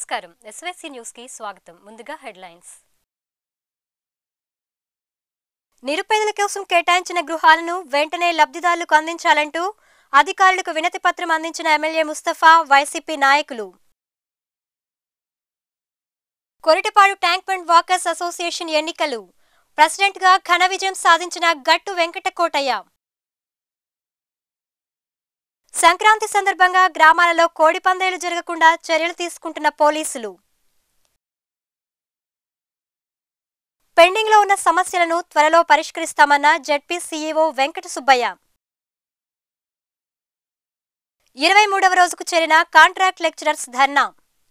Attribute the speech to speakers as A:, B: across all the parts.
A: నమస్కారం SYC news కి స్వాగతం ముందుగా హెడ్లైన్స్ నిరుపేదల కోసం కేటాయించిన గృహాలను వెంటనే లబ్ధిదారులకు అందించాలంటూ అధికారులకు వినతి పత్రం అందించిన ఎమ్మెల్యే ముస్తఫా వైసీపీ నాయకులు Koritapadu tank bund walkers association ఎన్నికలు ప్రెసిడెంట్గా ఘన విజయం సాధించిన గట్టు వెంకటకోటయ్య సంక్రాంతి సందర్భంగా గ్రామాలలో కోడి పందేలు జరగకుండా చర్యలు తీసుకుంటున్న పోలీసులు పెండింగ్ లో ఉన్న సమస్యలను త్వరలో పరిష్కరిస్తామన్న జడ్పీ సీఈఓ వెంకట సుబ్బయ్య ఇరవై మూడవ రోజుకు చేరిన కాంట్రాక్ట్ లెక్చరర్స్ ధర్నా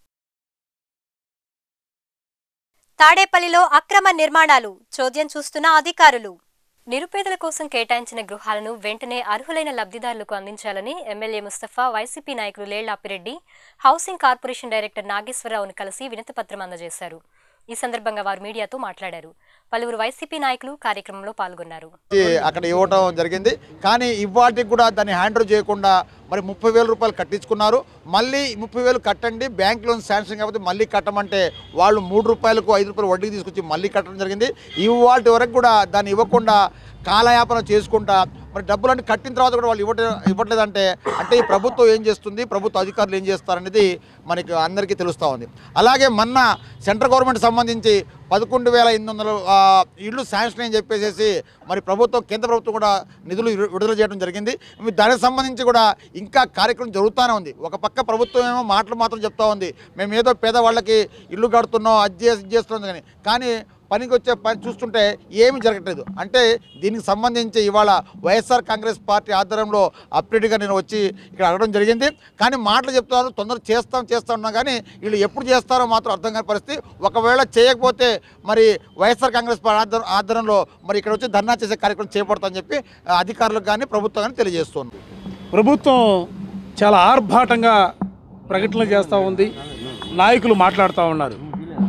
A: తాడేపల్లిలో అక్రమ నిర్మాణాలు చోద్యం చూస్తున్న అధికారులు నిరుపేదల కోసం కేటాయించిన గృహాలను వెంటనే అర్హులైన లబ్ధిదారులకు అందించాలని ఎమ్మెల్యే ముస్తఫా వైసీపీ నాయకులు Lella Appireddy housing corporation director నాగేశ్వరరావును కలిసి వినతిపత్రం అందజేశారు ఈ సందర్భంగా వారు మీడియాతో మాట్లాడారు పలువురు వైసీపీ నాయకులు కార్యక్రమంలో పాల్గొన్నారు
B: ఈ అక్కడ ఇవ్వటం జరిగింది కానీ ఇవాటికి కూడా దాన్ని హ్యాండ్ ఓవర్ చేయకుండా మరి ముప్పై వేల రూపాయలు కట్టించుకున్నారు మళ్ళీ ముప్పై వేలు కట్టండి బ్యాంక్ లోన్ శాంక్షన్ కాకపోతే మళ్ళీ కట్టమంటే వాళ్ళు మూడు రూపాయలకు ఐదు రూపాయలు వడ్డీకి తీసుకొచ్చి మళ్ళీ కట్టడం జరిగింది ఇవాటి వరకు కూడా దాన్ని ఇవ్వకుండా కాలయాపన చేసుకుంటా మరి డబ్బులన్నీ కట్టిన తర్వాత కూడా వాళ్ళు ఇవ్వట ఇవ్వట్లేదంటే అంటే ఈ ప్రభుత్వం ఏం చేస్తుంది ప్రభుత్వ అధికారులు ఏం చేస్తారనేది మనకి అందరికీ తెలుస్తూ ఉంది అలాగే మొన్న సెంట్రల్ గవర్నమెంట్ సంబంధించి పదకొండు వేల ఎనిమిది వందలు ఆ, ఇళ్ళు శాంక్షన్ అని చెప్పేసి మరి ప్రభుత్వం కేంద్ర ప్రభుత్వం కూడా నిధులు విడు- విడుదల చేయడం జరిగింది మీ దానికి సంబంధించి కూడా ఇంకా కార్యక్రమం జరుగుతూనే ఉంది ఒక పక్క ప్రభుత్వం ఏమో మాటలు మాత్రం చెప్తా ఉంది మేము ఏదో పేదవాళ్ళకి ఇల్లు కడుతున్నాం అది చేసి ఇది చేస్తున్నాం కానీ కానీ పనికి వచ్చే పని చూస్తుంటే ఏమీ జరగట్లేదు అంటే దీనికి సంబంధించి ఇవాళ వైఎస్ఆర్ కాంగ్రెస్ పార్టీ ఆధ్వర్యంలో అప్డేట్గా నేను వచ్చి ఇక్కడ అడగడం జరిగింది కానీ మాటలు చెప్తున్నారు తొందరగా చేస్తాం చేస్తాం ఉన్నా కానీ వీళ్ళు ఎప్పుడు చేస్తారో మాత్రం అర్థం కాని పరిస్థితి ఒకవేళ చేయకపోతే మరి వైఎస్ఆర్ కాంగ్రెస్ పార్టీ ఆధ్వర్- ఆధ్వర్యంలో మరి ఇక్కడ వచ్చి ధర్నా చేసే కార్యక్రమం చేపడతామని చెప్పి ఆ, అధికారులకు కానీ ప్రభుత్వం కానీ తెలియజేస్తుంది
C: ప్రభుత్వం చాలా ఆర్భాటంగా ప్రకటనలు చేస్తూ ఉంది నాయకులు మాట్లాడుతూ ఉన్నారు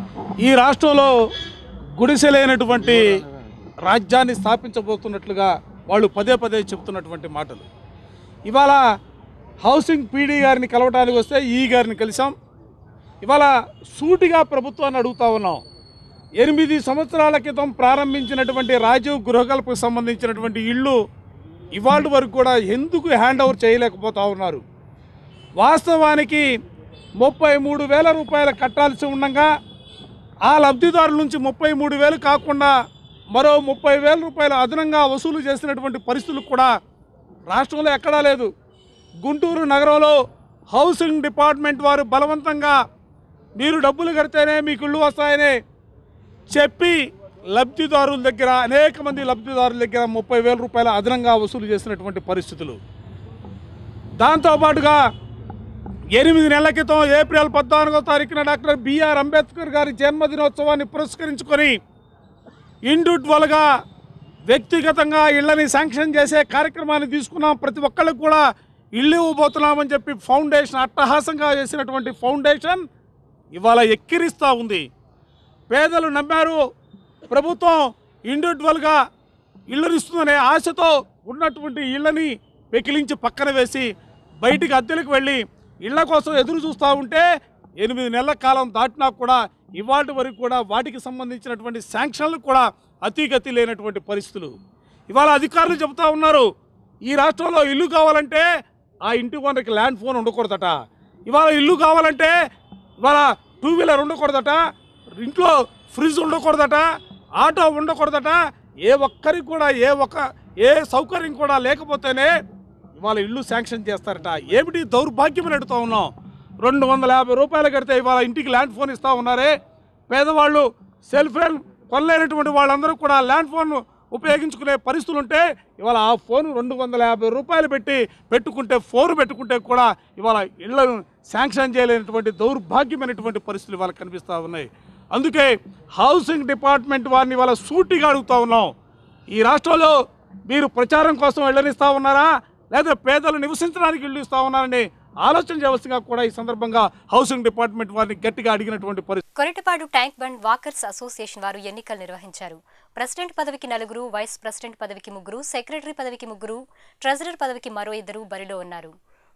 C: ఈ రాష్ట్రంలో గుడిసెలైనటువంటి రాజ్యాన్ని స్థాపించబోతున్నట్లుగా వాళ్ళు పదే పదే చెప్తున్నటువంటి మాటలు ఇవాళ హౌసింగ్ పీడీ గారిని కలవడానికి వస్తే ఈ గారిని కలిసాం ఇవాళ సూటిగా ప్రభుత్వాన్ని అడుగుతా ఉన్నాం ఎనిమిది సంవత్సరాల క్రితం ప్రారంభించినటువంటి రాజీవ్ గృహకల్పకు సంబంధించినటువంటి ఇళ్ళు ఇవాళ వరకు కూడా ఎందుకు హ్యాండ్ ఓవర్ చేయలేకపోతా ఉన్నారు వాస్తవానికి ముప్పై మూడు వేల రూపాయలు కట్టాల్సి ఉండగా ఆ లబ్ధిదారుల నుంచి ముప్పై మూడు వేలు కాకుండా మరో ముప్పై వేల రూపాయలు అదనంగా వసూలు చేసినటువంటి పరిస్థితులు కూడా రాష్ట్రంలో ఎక్కడా లేదు గుంటూరు నగరంలో హౌసింగ్ డిపార్ట్మెంట్ వారు బలవంతంగా మీరు డబ్బులు కడితేనే మీకు ఇళ్ళు వస్తాయని చెప్పి లబ్ధిదారుల దగ్గర అనేక మంది లబ్ధిదారుల దగ్గర ముప్పై వేల రూపాయల అదనంగా వసూలు చేసినటువంటి పరిస్థితులు దాంతోపాటుగా ఎనిమిది నెలల క్రితం ఏప్రిల్ పద్నాలుగో తారీఖున డాక్టర్ బిఆర్ అంబేద్కర్ గారి జన్మదినోత్సవాన్ని పురస్కరించుకొని ఇండివిజువల్గా వ్యక్తిగతంగా ఇళ్ళని శాంక్షన్ చేసే కార్యక్రమాన్ని తీసుకున్నాం ప్రతి ఒక్కళ్ళకి కూడా ఇల్లు ఇవ్వబోతున్నామని చెప్పి ఫౌండేషన్ అట్టహాసంగా చేసినటువంటి ఫౌండేషన్ ఇవాళ ఎక్కిరిస్తూ ఉంది పేదలు నమ్మారు ప్రభుత్వం ఇండివిజువల్గా ఇళ్ళని ఇస్తుందనే ఆశతో ఉన్నటువంటి ఇళ్ళని పెకిలించి పక్కన వేసి బయటికి అద్దెలకు వెళ్ళి ఇళ్ల కోసం ఎదురు చూస్తూ ఉంటే ఎనిమిది నెలల కాలం దాటినా కూడా ఇవాటి వరకు కూడా వాటికి సంబంధించినటువంటి శాంక్షన్లు కూడా అతిగతి లేనటువంటి పరిస్థితులు ఇవాళ అధికారులు చెబుతా ఉన్నారు ఈ రాష్ట్రంలో ఇల్లు కావాలంటే ఆ ఇంటి ఓనర్కి ల్యాండ్ ఫోన్ ఉండకూడదట ఇవాళ ఇల్లు కావాలంటే ఇవాళ టూ వీలర్ ఉండకూడదట ఇంట్లో ఫ్రిడ్జ్ ఉండకూడదట ఆటో ఉండకూడదట ఏ ఒక్కరికి కూడా ఏ ఒక్క ఏ సౌకర్యం కూడా లేకపోతేనే ఇవాళ ఇల్లు శాంక్షన్ చేస్తారట ఏమిటి దౌర్భాగ్యం అని అడుగుతా ఉన్నాం రెండు వందల యాభై రూపాయలు కడితే ఇవాళ ఇంటికి ల్యాండ్ ఫోన్ ఇస్తూ ఉన్నారే పేదవాళ్ళు సెల్ ఫోన్ కొనలేనటువంటి వాళ్ళందరూ కూడా ల్యాండ్ ఫోన్ ఉపయోగించుకునే పరిస్థితులు ఉంటే ఇవాళ ఆ ఫోన్ రెండు వందల యాభై రూపాయలు పెట్టి పెట్టుకుంటే ఫోన్ పెట్టుకుంటే కూడా ఇవాళ ఇళ్లను శాంక్షన్ చేయలేనటువంటి దౌర్భాగ్యమైనటువంటి పరిస్థితులు ఇవాళ కనిపిస్తూ ఉన్నాయి అందుకే హౌసింగ్ డిపార్ట్మెంట్ వారిని ఇవాళ సూటిగా అడుగుతా ఉన్నాం ఈ రాష్ట్రంలో మీరు ప్రచారం కోసం ఇళ్ళనిస్తా ఉన్నారా లేదా పేదలు నివసించడానికి ఇల్లు ఇస్తా ఉన్నారని ఆలోచన చేయవలసిందిగా కూడా ఈ సందర్భంగా హౌసింగ్ డిపార్ట్మెంట్ వారిని గట్టిగా అడిగినటువంటి పరిస్థితి
A: Koratapadu tank bund walkers association వారు ఎన్నికలు నిర్వహించారు ప్రెసిడెంట్ పదవికి నలుగురు వైస్ ప్రెసిడెంట్ పదవికి ముగ్గురు సెక్రటరీ పదవికి ముగ్గురు ట్రెజరర్ పదవికి మరో ఇద్దరు బరిలో ఉన్నారు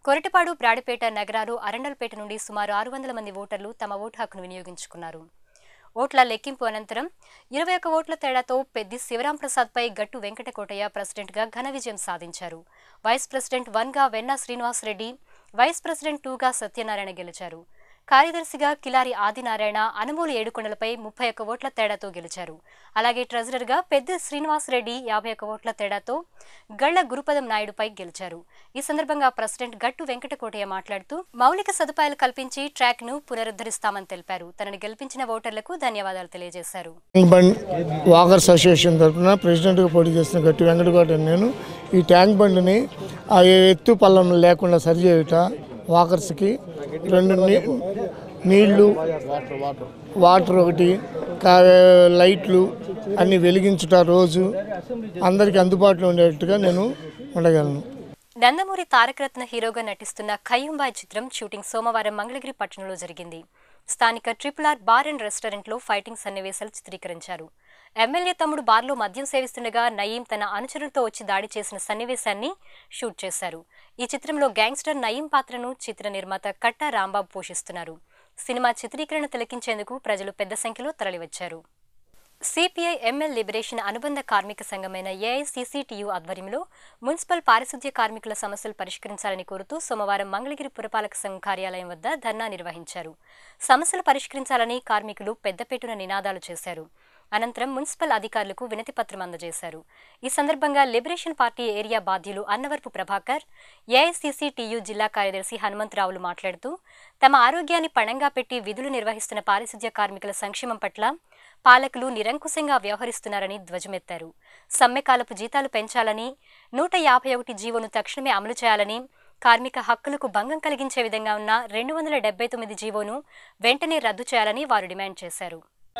A: కొరటపాడు బ్రాడిపేట నగరాలు అరండల్పేట నుండి సుమారు ఆరు వందల మంది ఓటర్లు తమ ఓటు హక్కును వినియోగించుకున్నారు ఓట్ల లెక్కింపు అనంతరం ఇరవై ఒక్క ఓట్ల తేడాతో పెద్ది శివరాం ప్రసాద్పై గట్టు వెంకటకోటయ్య ప్రెసిడెంట్గా ఘన విజయం సాధించారు వైస్ ప్రెసిడెంట్ వన్గా వెన్నా శ్రీనివాసరెడ్డి వైస్ ప్రెసిడెంట్ టూగా సత్యనారాయణ గెలిచారు కార్యదర్శిగా కిలారి ఆదినారాయణ అనుమూలు ఏడుకొండలపై ముప్పై ఒక్క ఓట్ల తేడాతో గెలిచారు అలాగే ట్రెజరర్గా పెద్ద శ్రీనివాసరెడ్డి యాభై ఒక్క ఓట్ల తేడాతో గళ్ల గురుపదం నాయుడుపై గెలిచారు ఈ సందర్భంగా ప్రెసిడెంట్ గట్టు వెంకటకోటయ్య మాట్లాడుతూ మౌలిక సదుపాయాలు కల్పించి ట్రాక్ ను పునరుద్ధరిస్తామని తెలిపారు తనని గెలిపించిన ఓటర్లకు ధన్యవాదాలు తెలియజేశారు
D: ట్యాంక్ బండ్ వాకర్స్ అసోసియేషన్ తరఫున ప్రెసిడెంట్గా పోటీ చేస్తున్న గట్టి వెంకటగౌడ నేను ఈ ట్యాంక్ బండ్ని ఆ ఎత్తు పల్లం లేకుండా సరిచేయుట వాకర్స్కి రెండు నీ నీళ్లు వాటర్ ఒకటి కా- లైట్లు అన్ని వెలిగించుట రోజు అందరికీ అందుబాటులో ఉండేట్టుగా నేను ఉండగలను
A: నందమూరి తారకరత్న హీరోగా నటిస్తున్న ఖయ్యంబాయ్ చిత్రం షూటింగ్ సోమవారం మంగళగిరి పట్టణంలో జరిగింది స్థానిక ట్రిపుల్ ఆర్ బార్ అండ్ రెస్టారెంట్లో ఫైటింగ్ సన్నివేశాలు చిత్రీకరించారు ఎమ్మెల్యే తమ్ముడు బార్లో మద్యం సేవిస్తుండగా నయీం తన అనుచరులతో వచ్చి దాడి చేసిన సన్నివేశాన్ని షూట్ చేశారు ఈ చిత్రంలో గ్యాంగ్స్టర్ నయీం పాత్రను చిత్ర నిర్మాత కట్టా రాంబాబు పోషిస్తున్నారు సినిమా చిత్రీకరణ తిలకించేందుకు ప్రజలు పెద్ద సంఖ్యలో తరలివచ్చారు సిపిఐ ఎంఎల్ లిబరేషన్ అనుబంధ కార్మిక సంఘమైన ఏఐసిసిటియు ఆధ్వర్యంలో మున్సిపల్ పారిశుద్ధ్య కార్మికుల సమస్యలు పరిష్కరించాలని కోరుతూ సోమవారం మంగళగిరి పురపాలక సంఘం కార్యాలయం వద్ద ధర్నా నిర్వహించారు సమస్యలు పరిష్కరించాలని కార్మికులు పెద్దపేటున నినాదాలు చేశారు అనంతరం మున్సిపల్ అధికారులకు వినతి పత్రం అందజేశారు ఈ సందర్భంగా లిబరేషన్ పార్టీ ఏరియా బాధ్యులు అన్నవరపు ప్రభాకర్ ఏఐసిసి టీయు జిల్లా కార్యదర్శి హనుమంతరావులు మాట్లాడుతూ తమ ఆరోగ్యాన్ని పణంగా పెట్టి విధులు నిర్వహిస్తున్న పారిశుద్ధ్య కార్మికుల సంక్షేమం పట్ల పాలకులు నిరంకుశంగా వ్యవహరిస్తున్నారని ధ్వజమెత్తారు సమ్మెకాలపు జీతాలు పెంచాలని నూట యాభై ఒకటి జీవోను తక్షణమే అమలు చేయాలని కార్మిక హక్కులకు భంగం కలిగించే విధంగా ఉన్న రెండు వందల డెబ్బై తొమ్మిది జీవోను వెంటనే రద్దు చేయాలని వారు డిమాండ్ చేశారు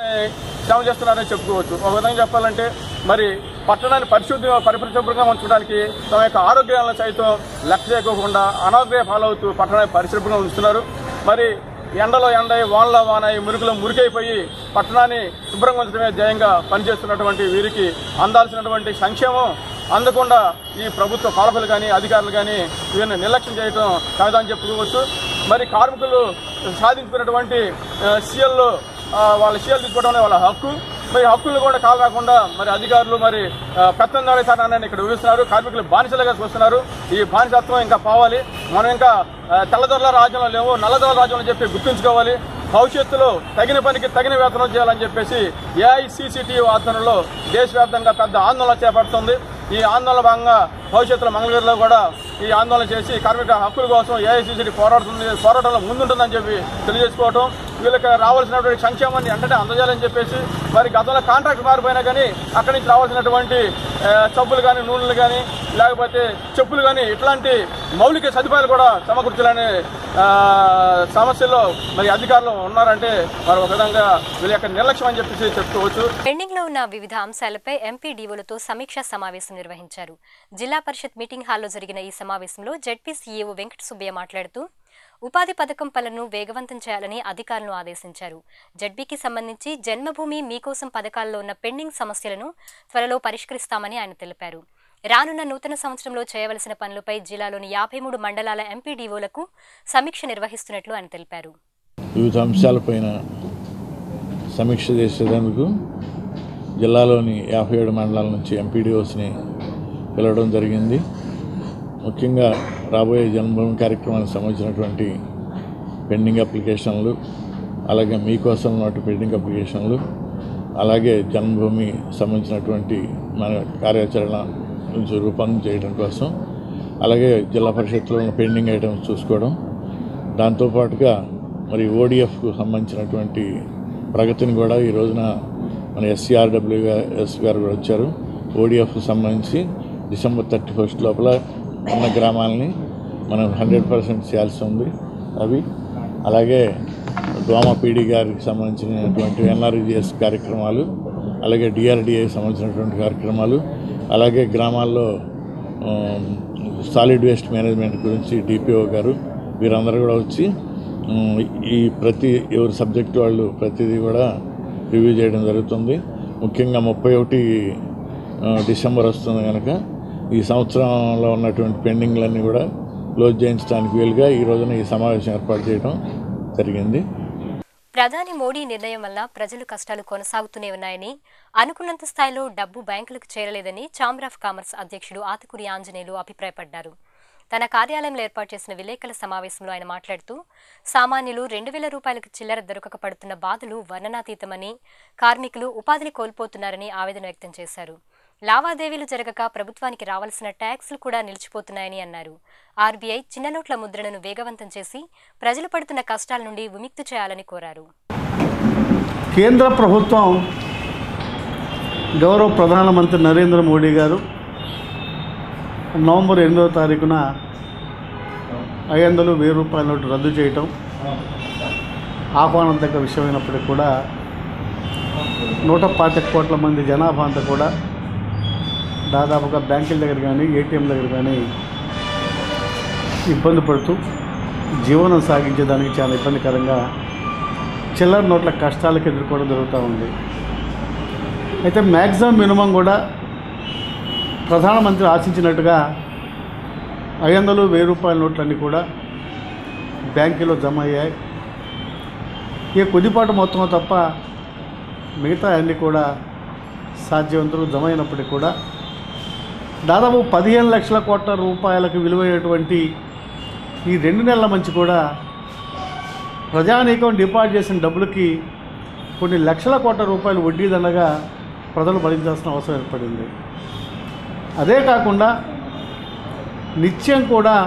E: సేవ చేస్తున్నారని చెప్పుకోవచ్చు ఒక విధంగా చెప్పాలంటే మరి పట్టణాన్ని పరిశుద్ధి పరిశుభ్రంగా ఉంచడానికి తమ యొక్క ఆరోగ్యాలను సైతం లెక్క చేయకోకుండా అనారోగ్య పాలవుతూ పట్టణాన్ని పరిశుభ్రంగా ఉంచుతున్నారు మరి ఎండలో ఎండ వానలో వాన ఈ మురికిలో మురికైపోయి పట్టణాన్ని శుభ్రంగా ఉంచడమే ధ్యేయంగా పనిచేస్తున్నటువంటి వీరికి అందాల్సినటువంటి సంక్షేమం అందకుండా ఈ ప్రభుత్వ పాలకులు కానీ అధికారులు కానీ వీరిని నిర్లక్ష్యం చేయడం కాదని చెప్పుకోవచ్చు మరి కార్మికులు సాధించుకున్నటువంటి సీఎల్లో వాళ్ళ సీఎల్ తీసుకోవడం అనేది వాళ్ళ హక్కు మరి హక్కులు కూడా కాలు రాకుండా మరి అధికారులు మరి పెత్తందారీతనాన్ని ఇక్కడ వివరిస్తున్నారు కార్మికులు బానిసలుగా చూస్తున్నారు ఈ బానిసత్వం ఇంకా పోవాలి మనం ఇంకా ఆ, తెల్లదొరల రాజ్యంలో లేవు నల్లదొరల రాజ్యంలో చెప్పి గుర్తుంచుకోవాలి భవిష్యత్తులో తగిన పనికి తగిన వేతనం చేయాలని చెప్పేసి ఏఐసిసిటి ఆధ్వర్యంలో దేశవ్యాప్తంగా పెద్ద ఆందోళన చేపడుతుంది ఈ ఆందోళన భాగంగా భవిష్యత్తులో మంగళగిరిలో కూడా ఈ ఆందోళన చేసి కార్మిక హక్కుల కోసం ఏఐసిసిటి పోరాడుతుంది పోరాటంలో ముందుంటుందని చెప్పి తెలియజేసుకోవటం వీళ్ళకి రావాల్సినటువంటి సంక్షేమాన్ని వెంటనే అందజేయాలని చెప్పేసి మరి గతంలో కాంట్రాక్ట్ మారిపోయినా కానీ అక్కడి నుంచి రావాల్సినటువంటి ఆ, సబ్బులు కానీ నూనెలు కానీ లేకపోతే చెప్పులు కానీ ఇట్లాంటి మౌలిక సదుపాయాలు కూడా సమకూర్చాలనే ఆ, సమస్యలో మరి అధికారులు ఉన్నారంటే మరి ఒక విధంగా వీళ్ళ యొక్క నిర్లక్ష్యం అని చెప్పేసి చెప్పుకోవచ్చు
A: పెండింగ్ లో ఉన్న వివిధ అంశాలపై ఎంపీ డీఓలతో సమీక్షా సమావేశం నిర్వహించారు జిల్లా పరిషత్ మీటింగ్ హాల్లో జరిగిన ఈ సమావేశంలో జడ్పీ సీఈఓ వెంకట సుబ్బయ్య మాట్లాడుతూ ఉపాధి పథకం పనులను వేగవంతం చేయాలని అధికారులను ఆదేశించారు జడ్బీకి సంబంధించి జన్మభూమి మీకోసం పథకాల్లో ఉన్న పెండింగ్ సమస్యలను త్వరలో పరిష్కరిస్తామని ఆయన తెలిపారు రానున్న నూతన సంవత్సరంలో చేయవలసిన పనులపై జిల్లాలోని యాభై మూడు మండలాల ఎంపీడీఓలకు సమీక్ష నిర్వహిస్తున్నట్లు ఆయన తెలిపారు
F: వివిధ అంశాలపైన సమీక్ష చేసేందుకు జిల్లాలోని యాభై ఏడు మండలాల నుంచి ఎంపీడీఓస్ని పిలవడం జరిగింది ముఖ్యంగా రాబోయే జన్మభూమి కార్యక్రమానికి సంబంధించినటువంటి పెండింగ్ అప్లికేషన్లు అలాగే మీకోసం ఉన్నటువంటి పెండింగ్ అప్లికేషన్లు అలాగే జన్మభూమి సంబంధించినటువంటి మన కార్యాచరణ నుంచి రూపొందన చేయడం కోసం అలాగే జిల్లా పరిషత్లో ఉన్న పెండింగ్ ఐటమ్స్ చూసుకోవడం దాంతోపాటుగా మరి ఓడిఎఫ్కు సంబంధించినటువంటి ప్రగతిని కూడా ఈ రోజున మన ఎస్సీఆర్డబ్ల్యూ ఎస్ గారు కూడా వచ్చారు ఓడిఎఫ్కు సంబంధించి డిసెంబర్ థర్టీ ఫస్ట్ లోపల ఉన్న గ్రామాలని మనం హండ్రెడ్ పర్సెంట్ చేయాల్సి ఉంది అవి అలాగే దోమ పీడి గారికి సంబంధించినటువంటి ఎన్ఆర్జిఎస్ కార్యక్రమాలు అలాగే డిఆర్డిఏకి సంబంధించినటువంటి కార్యక్రమాలు అలాగే గ్రామాల్లో ఆమ్, సాలిడ్ వేస్ట్ మేనేజ్మెంట్ గురించి డిపిఓ గారు వీరందరూ కూడా వచ్చి ఉమ్, ఈ ప్రతి ఎవరి సబ్జెక్ట్ వాళ్ళు ప్రతిదీ కూడా రివ్యూ చేయడం జరుగుతుంది ముఖ్యంగా ముప్పై ఒకటి ఆ, డిసెంబర్ వస్తుంది కనుక ఈ సంవత్సరంలో ఉన్నటువంటి పెండింగ్లన్నీ కూడా క్లోజ్ చేయించడానికి వీలుగా ఈ రోజున ఈ సమావేశం ఏర్పాటు చేయడం జరిగింది
A: ప్రధాని మోడీ నిర్ణయం వల్ల ప్రజలు కష్టాలు కొనసాగుతూనే ఉన్నాయని అనుకున్నంత స్థాయిలో డబ్బు బ్యాంకులకు చేరలేదని ఛాంబర్ ఆఫ్ కామర్స్ అధ్యక్షుడు ఆతుకూరి ఆంజనేయులు అభిప్రాయపడ్డారు తన కార్యాలయంలో ఏర్పాటు చేసిన విలేకరుల సమావేశంలో ఆయన మాట్లాడుతూ సామాన్యులు రెండు వేల రూపాయలకు చిల్లర దొరకక పడుతున్న బాధలు వర్ణనాతీతమని కార్మికులు ఉపాధిని కోల్పోతున్నారని ఆవేదన వ్యక్తం చేశారు లావాదేవీలు జరగక ప్రభుత్వానికి రావాల్సిన ట్యాక్సులు కూడా నిలిచిపోతున్నాయని అన్నారు ఆర్బీఐ చిన్న నోట్ల ముద్రణను వేగవంతం చేసి ప్రజలు పడుతున్న కష్టాల నుండి విముక్తి చేయాలని కోరారు
G: కేంద్ర ప్రభుత్వం గౌరవ ప్రధానమంత్రి నరేంద్ర మోడీ గారు నవంబర్ ఎనిమిదవ తారీఖున ఐదు వందలు వెయ్యి రూపాయల నోటు రద్దు చేయటం ఆహ్వానంతక విషయమైనప్పటికీ కూడా నూట పాతిక కోట్ల మంది జనాభా అంతా కూడా దాదాపుగా బ్యాంకుల దగ్గర కానీ ఏటీఎం దగ్గర కానీ ఇబ్బంది పడుతూ జీవనం సాగించేదానికి చాలా ఇబ్బందికరంగా చిల్లర నోట్ల కష్టాలకు ఎదుర్కోవడం జరుగుతూ ఉంది అయితే మ్యాక్సిమం మినిమం కూడా ప్రధానమంత్రి ఆశించినట్టుగా ఐదు వందలు వెయ్యి రూపాయల నోట్లన్నీ కూడా బ్యాంకులో జమ అయ్యాయి ఈ కొద్దిపాటు మొత్తం తప్ప మిగతా అన్నీ కూడా సాధ్యవంతులు జమ అయినప్పటికీ కూడా దాదాపు పదిహేను లక్షల కోట్ల రూపాయలకు విలువైనటువంటి ఈ రెండు నెలల మంచి కూడా ప్రజానీకం డిపాజిట్ చేసిన డబ్బులకి కొన్ని లక్షల కోట్ల రూపాయలు వడ్డీ దండగా ప్రజలు భరించాల్సిన అవసరం ఏర్పడింది అదే కాకుండా నిత్యం కూడా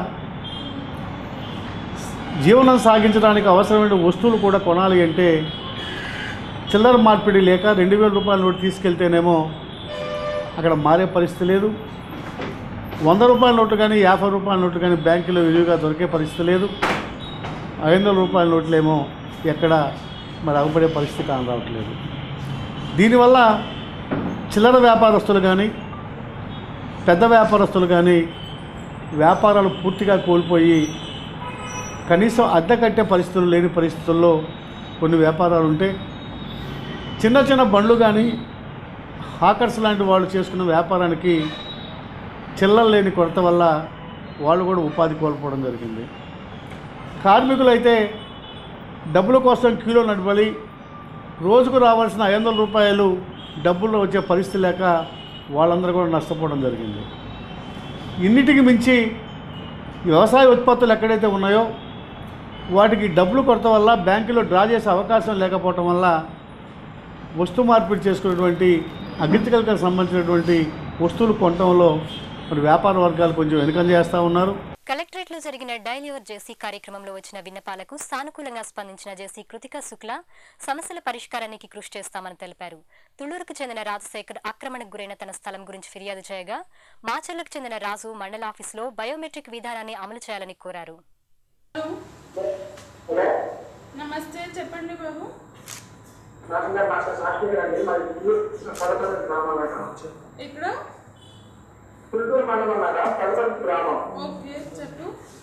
G: జీవనం సాగించడానికి అవసరమైన వస్తువులు కూడా కొనాలి అంటే చిల్లర మార్పిడి లేక రెండు వేల రూపాయల నోటు తీసుకెళ్తేనేమో అక్కడ మారే పరిస్థితి లేదు వంద రూపాయల నోటు కానీ యాభై రూపాయల నోటు కానీ బ్యాంకులో విలువగా దొరికే పరిస్థితి లేదు ఐదు వందల రూపాయల నోట్లేమో ఎక్కడ మరి అగుపడే పరిస్థితి కాని రావట్లేదు దీనివల్ల చిల్లర వ్యాపారస్తులు కానీ పెద్ద వ్యాపారస్తులు కానీ వ్యాపారాలు పూర్తిగా కోల్పోయి కనీసం అద్దె కట్టే పరిస్థితులు లేని పరిస్థితుల్లో కొన్ని వ్యాపారాలు ఉంటే చిన్న చిన్న బండ్లు కానీ హాకర్స్ లాంటి వాళ్ళు చేసుకున్న వ్యాపారానికి చిల్లర లేని కొరత వల్ల వాళ్ళు కూడా ఉపాధి కోల్పోవడం జరిగింది కార్మికులైతే డబ్బుల కోసం క్యూలో నడబడి రోజుకు రావాల్సిన ఐదు వందల రూపాయలు డబ్బుల్లో వచ్చే పరిస్థితి లేక వాళ్ళందరూ కూడా నష్టపోవడం జరిగింది ఇన్నిటికి మించి ఈ వ్యవసాయ ఉత్పత్తులు ఎక్కడైతే ఉన్నాయో వాటికి డబ్బులు కొరత వల్ల బ్యాంకులో డ్రా చేసే అవకాశం లేకపోవటం వల్ల వస్తు మార్పిడి చేసుకున్నటువంటి అగ్రికల్చర్కి సంబంధించినటువంటి వస్తువులు కొనటంలో మరి వ్యాపార వర్గాలు కొంచెం వెనుకంజ చేస్తూ ఉన్నారు
A: కలెక్టరేట్లో జరిగిన డైలివర్ జేసీ కార్యక్రమంలో వచ్చిన విన్నపాలకు సానుకూలంగా స్పందించిన జేసీ కృతిక శుక్ల సమస్యల పరిష్కారానికి కృషి చేస్తామని తెలిపారు తుళ్లూరుకు చెందిన రాజశేఖర్ ఆక్రమణకు గురైన తన స్థలం గురించి ఫిర్యాదు చేయగా మాచర్లకు చెందిన రాజు మండల ఆఫీసులో బయోమెట్రిక్ విధానాన్ని అమలు చేయాలని కోరారు
H: నమస్తే చెప్పండి బాబు ఇక్కడ
I: గుంటూరు మండలం మేడం పదకొండు గ్రామం
H: ఓకే చెప్పు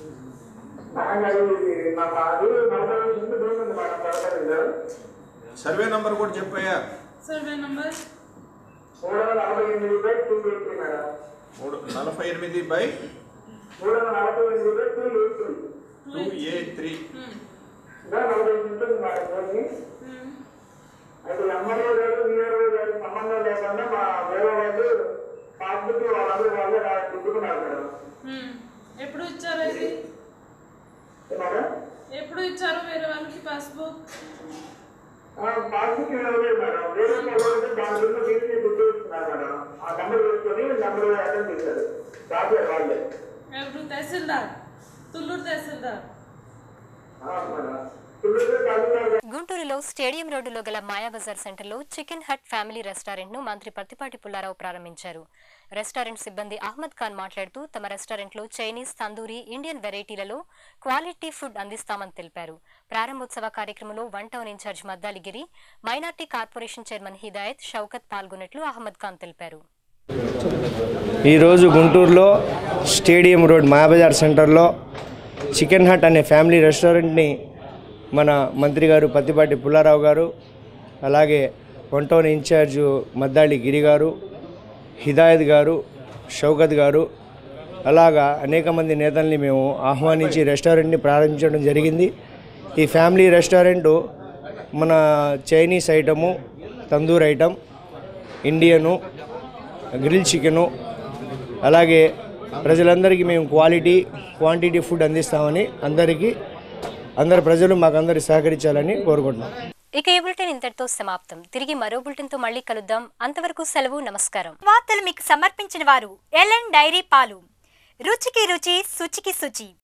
I: మాకు అది నలభై నుంచి దూరం ఉంది మేడం పదకొండు
J: సర్వే నంబర్ కూడా చెప్పయ్యా
H: సర్వే నంబర్
I: మూడు వందల నలభై ఎనిమిది బై టూ ఎయిటీ మేడం
J: మూడు నలభై ఎనిమిది బై
I: మూడు వందల నలభై ఎనిమిది by two eighty
J: two A three
I: ఇంకా నలభై ఉంటుంది మేడం భూమి అయితే ఎమ్మెల్యే గారు వీఆర్ఓ గారు సంబంధం లేకుండా మా వేరే వాళ్ళు పాస్బుక్ వాళ్ళందరూ వాళ్ళే దిద్దుకున్నారు మేడం
H: ఎప్పుడు ఇచ్చారు ఇది
I: మేడం
H: ఎప్పుడు ఇచ్చారు వేరే వాళ్ళకి పాస్బుక్
I: పాస్బుక్ ఇవ్వలేదు మేడం వేరే వాళ్ళు దాని గురించి వీటిని దిద్దు ఇస్తున్నారు మేడం ఆ నెంబర్ వేసుకొని నెంబర్ అటెండ్ చేశారు రాజారు వాళ్ళే
H: ఎవరు తహసీల్దార్ తుళ్ళూరు తహసీల్దార్
I: మేడం తుళ్ళూరు తహసీల్దార్
A: గుంటూరులో స్టేడియం రోడ్డులో గల మాయాబజార్ సెంటర్లో చికెన్ హట్ ఫ్యామిలీ రెస్టారెంట్ను మంత్రి పత్తిపాటి పుల్లారావు ప్రారంభించారు రెస్టారెంట్ సిబ్బంది అహ్మద్ ఖాన్ మాట్లాడుతూ తమ రెస్టారెంట్లో చైనీస్ తందూరి ఇండియన్ వెరైటీలలో క్వాలిటీ ఫుడ్ అందిస్తామని తెలిపారు ప్రారంభోత్సవ కార్యక్రమంలో one town incharge Maddaligiri minority corporation chairman Hidayat Shaukat పాల్గొన్నట్లు అహ్మద్ ఖాన్ తెలిపారు
K: ఈరోజు గుంటూరులో స్టేడియం రోడ్ మాయాబజార్ సెంటర్లో చికెన్ హట్ అనే ఫ్యామిలీ రెస్టారెంట్ని మన మంత్రి గారు పత్తిపాటి పుల్లారావు గారు అలాగే one town incharge Maddali Giri గారు హిదాయత్ గారు షౌకత్ గారు అలాగా అనేక మంది నేతల్ని మేము ఆహ్వానించి రెస్టారెంట్ని ప్రారంభించడం జరిగింది ఈ ఫ్యామిలీ రెస్టారెంటు మన Chinese item tandoor item Indian grill chicken అలాగే ప్రజలందరికీ మేము క్వాలిటీ క్వాంటిటీ ఫుడ్ అందిస్తామని అందరికీ అందరు ప్రజలు మాకందరి సహకరించాలని కోరుకుంటున్నాం
A: ఇక ఈ బులెటిన్ ఇంతటితో సమాప్తం తిరిగి మరో బులెటిన్ తో మళ్ళీ కలుద్దాం అంతవరకు సెలవు నమస్కారం
L: వార్తలు మీకు సమర్పించిన వారు ఎల్ఎన్ డైరీ పాలు రుచికి రుచి శుచికి శుచి